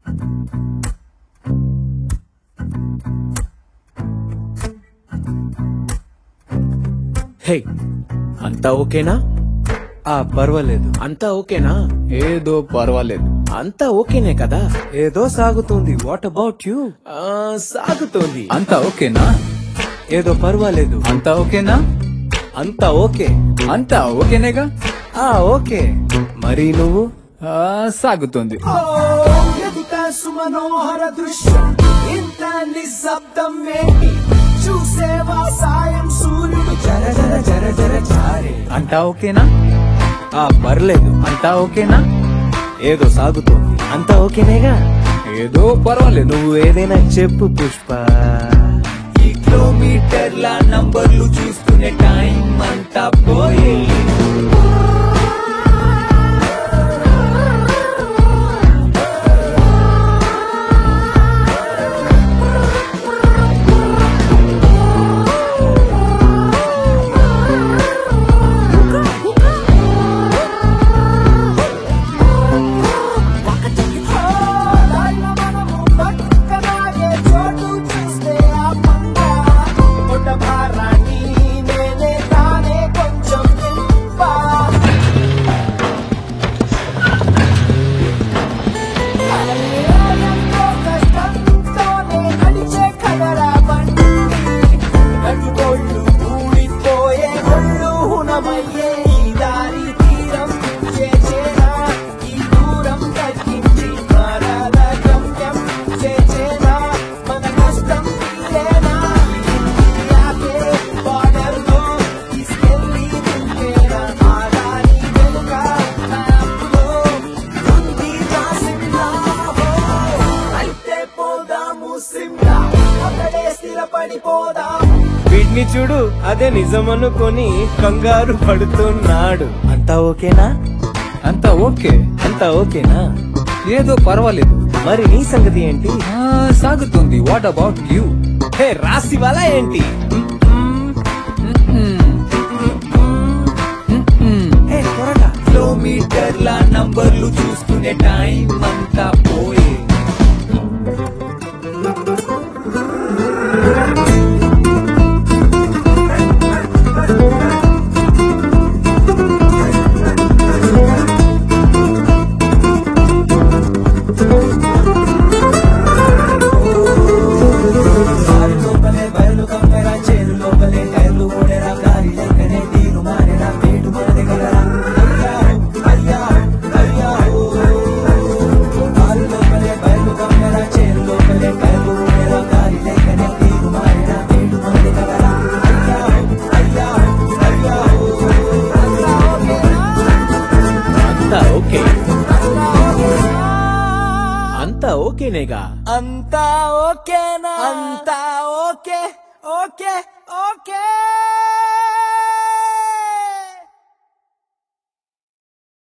హే అంతా ఓకేనా ఆ పర్వాలేదు అంతా ఓకేనా ఏదో పర్వాలేదు అంతా ఓకేనే కదా ఏదో సాగుతుంది వాట్ అబౌట్ యూ ఆ, సాగుతోంది అంతా ఓకేనా ఏదో పర్వాలేదు అంతా ఓకేనా అంతా ఓకే అంతా ఓకేనేగా ఆ ఓకే మరి నువ్వు ఆ, సాగుతుంది ఎదుట సుమనోహర దృశ్యం ఇంత నిశ్శబ్దం ఏంటి చూసేవా సాయం సూర్యుడు జర జర జర జర చారే అంతా ఓకేనా ఆ పర్లేదు అంతా ఓకేనా ఏదో సాగుతోంది అంతా ఓకేనేగా ఏదో పర్వాలేదు నువ్వు ఏదైనా చెప్పు పుష్ప ఈ కిలోమీటర్ల నంబర్లు చూస్తూనే టైం అంతా పోయి ఊడిపోయే ఒళ్ళు హుణమయ్యే ఈ దారి తీరం చేచేనా ఈ దూరం తగ్గించి మరల గమ్యం చేచేనా మన కష్టం తీరేనా యాకే బార్డర్లో తీసుకెళ్ళి దింపేనా ఆ దారి వెనుక మ్యాప్లో ఉంది నా సిమ్లా అయితే పోదాము సిమ్లా అక్కడే స్థిరపడిపోదాం వీడిని చూడు అదే నిజమనుకొని కంగారు పడుతున్నాడు అంతా ఓకేనా అంతా ఓకే అంతా ఓకేనా ఏదో పర్వాలేదు మరి నీ సంగతి ఏంటి ఆ, సాగుతుంది వాట్ అబౌట్ యూ హే రాసి వాళ్ళ ఏంటి హే త్వరగా కిలోమీటర్ల నంబర్లు చూస్తూనే టైం అంతా పోయే కారు లోపలే బయలు కమ్మెరా చేరు లోపలే టైర్లు ఓడెరా గారి లెక్కనే తీరు మారెరా పేటు మనది కలరా అయ్యా అయ్యా కారు లోపలే బయలు కమ్మెరా చేరు లోపలే టైర్లు ఓడెరా గారి లెక్కనే తీరు మారెరా పేటు మనది కలరా అయ్యా అయ్యా అయ్యా అంతా ఓకే అంతా ఓకేనేగా అంతా ఓకేనా అంతా ఓకే ఓకే ఓకే